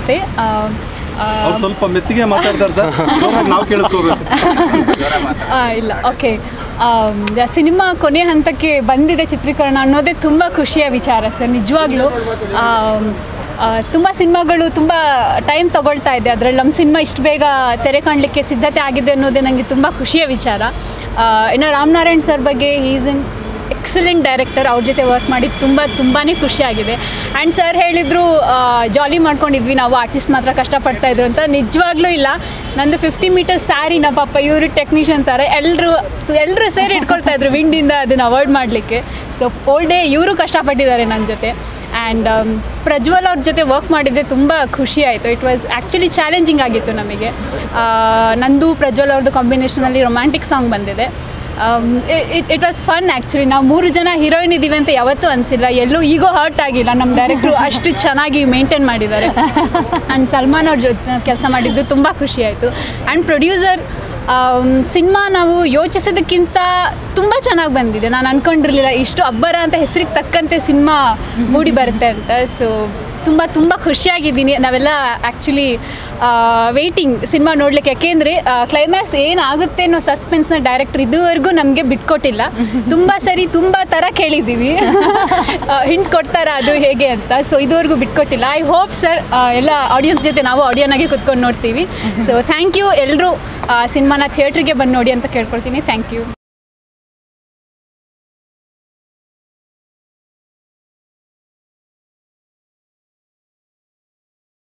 ಅಷ್ಟೇ ಆ, ಆ, ಅವ್ರು ಸ್ವಲ್ಪ ಮೆತ್ತಿಗೆ ಮಾತಾಡ್ತಾರೆ ಸರ್ ಜೋರಾಗಿ ನಾವು ಕೇಳಿಸ್ಕೋಬೇಕು ಆ, ಇಲ್ಲ ಓಕೆ ಸಿನಿಮಾ ಕೊನೆ ಹಂತಕ್ಕೆ ಬಂದಿದೆ ಚಿತ್ರೀಕರಣ ಅನ್ನೋದೇ ತುಂಬ ಖುಷಿಯ ವಿಚಾರ ಸರ್ ನಿಜವಾಗ್ಲೂ ತುಂಬ ಸಿನಿಮಾಗಳು ತುಂಬ ಟೈಮ್ ತಗೊಳ್ತಾ ಇದೆ ಅದರಲ್ಲಿ ನಮ್ಮ ಸಿನಿಮಾ ಇಷ್ಟು ಬೇಗ ತೆರೆ ಕಾಣಲಿಕ್ಕೆ ಸಿದ್ಧತೆ ಆಗಿದೆ ಅನ್ನೋದೇ ನನಗೆ ತುಂಬ ಖುಷಿಯ ವಿಚಾರ ಆ, ಇನ್ನು ರಾಮನಾರಾಯಣ್ ಸರ್ ಬಗ್ಗೆ ಈಸ್ ಇನ್ ಎಕ್ಸಲೆಂಟ್ ಡೈರೆಕ್ಟರ್ ಅವ್ರ ಜೊತೆ ವರ್ಕ್ ಮಾಡಿ ತುಂಬ ತುಂಬಾ ಖುಷಿಯಾಗಿದೆ ಆ್ಯಂಡ್ ಸರ್ ಹೇಳಿದರು ಜಾಲಿ ಮಾಡ್ಕೊಂಡಿದ್ವಿ ನಾವು ಆರ್ಟಿಸ್ಟ್ ಮಾತ್ರ ಕಷ್ಟಪಡ್ತಾ ಇದ್ರು ಅಂತ ನಿಜವಾಗ್ಲೂ ಇಲ್ಲ ನಂದು ಫಿಫ್ಟಿ ಮೀಟರ್ ಸ್ಯಾರಿನ ಪಾಪ ಇವರು ಟೆಕ್ನಿಷಿಯನ್ ಥರ ಎಲ್ಲರೂ ಎಲ್ಲರೂ ಸೇರಿ ಇಟ್ಕೊಳ್ತಾ ಇದ್ರು ವಿಂಡಿಂದ ಅದನ್ನು ಅವಾಯ್ಡ್ ಮಾಡಲಿಕ್ಕೆ ಸೊ ಓಲ್ ಡೇ ಇವರು ಕಷ್ಟಪಟ್ಟಿದ್ದಾರೆ ನನ್ನ ಜೊತೆ ಆ್ಯಂಡ್ ಪ್ರಜ್ವಲ್ ಅವ್ರ ಜೊತೆ ವರ್ಕ್ ಮಾಡಿದ್ದೆ ತುಂಬ ಖುಷಿ ಆಯಿತು ಇಟ್ ವಾಸ್ ಆ್ಯಕ್ಚುಲಿ ಚಾಲೆಂಜಿಂಗ್ ಆಗಿತ್ತು ನಮಗೆ ಆ, ನಂದು ಪ್ರಜ್ವಲ್ ಅವ್ರದ್ದು ಕಾಂಬಿನೇಷನಲ್ಲಿ ರೊಮ್ಯಾಂಟಿಕ್ ಸಾಂಗ್ ಬಂದಿದೆ it it was fun actually ನಾವು ಮೂರು ಜನ ಹೀರೋಯಿನ್ ಇದ್ದೀವಿ ಅಂತ ಯಾವತ್ತೂ ಅನಿಸಿಲ್ಲ ಎಲ್ಲೂ ಈಗೋ ಹರ್ಟ್ ಆಗಿಲ್ಲ ನಮ್ಮ ಡೈರೆಕ್ಟ್ರು ಅಷ್ಟು ಚೆನ್ನಾಗಿ ಮೇಂಟೈನ್ ಮಾಡಿದ್ದಾರೆ ಆ್ಯಂಡ್ ಸಲ್ಮಾನ್ ಅವ್ರ ಜೊತೆ ಕೆಲಸ ಮಾಡಿದ್ದು ತುಂಬ ಖುಷಿ ಆಯಿತು ಆ್ಯಂಡ್ ಪ್ರೊಡ್ಯೂಸರ್ ಸಿನಿಮಾ ನಾವು ಯೋಚಿಸೋದಕ್ಕಿಂತ ತುಂಬ ಚೆನ್ನಾಗಿ ಬಂದಿದೆ ನಾನು ಅಂದ್ಕೊಂಡಿರಲಿಲ್ಲ ಇಷ್ಟು ಅಬ್ಬರ ಅಂತ ಹೆಸರಿಗೆ ತಕ್ಕಂತೆ ಸಿನಿಮಾ ಮೂಡಿ ಬರುತ್ತೆ ಅಂತ ಸೊ ತುಂಬ ತುಂಬ ಖುಷಿಯಾಗಿದ್ದೀನಿ ನಾವೆಲ್ಲ ಆ್ಯಕ್ಚುಲಿ ವೆಯ್ಟಿಂಗ್ ಸಿನಿಮಾ ನೋಡ್ಲಿಕ್ಕೆ ಯಾಕೆಂದರೆ ಕ್ಲೈಮ್ಯಾಕ್ಸ್ ಏನಾಗುತ್ತೆ ಅನ್ನೋ ಸಸ್ಪೆನ್ಸ್ನ ಡೈರೆಕ್ಟರ್ ಇದುವರೆಗೂ ನಮಗೆ ಬಿಟ್ಕೊಟ್ಟಿಲ್ಲ ತುಂಬ ಸರಿ ತುಂಬ ಥರ ಕೇಳಿದ್ದೀವಿ ಹಿಂಟ್ ಕೊಡ್ತಾರ ಅದು ಹೇಗೆ ಅಂತ ಸೊ ಇದುವರೆಗೂ ಬಿಟ್ಕೊಟ್ಟಿಲ್ಲ ಐ ಹೋಪ್ ಸರ್ ಎಲ್ಲ ಆಡಿಯನ್ಸ್ ಜೊತೆ ನಾವು ಆಡಿಯನ್ನಾಗಿ ಕುತ್ಕೊಂಡು ನೋಡ್ತೀವಿ ಸೊ ಥ್ಯಾಂಕ್ ಯು ಎಲ್ಲರೂ ಸಿನಿಮಾನ ಥಿಯೇಟ್ರಿಗೆ ಬಂದು ನೋಡಿ ಅಂತ ಕೇಳ್ಕೊಳ್ತೀನಿ ಥ್ಯಾಂಕ್ ಯು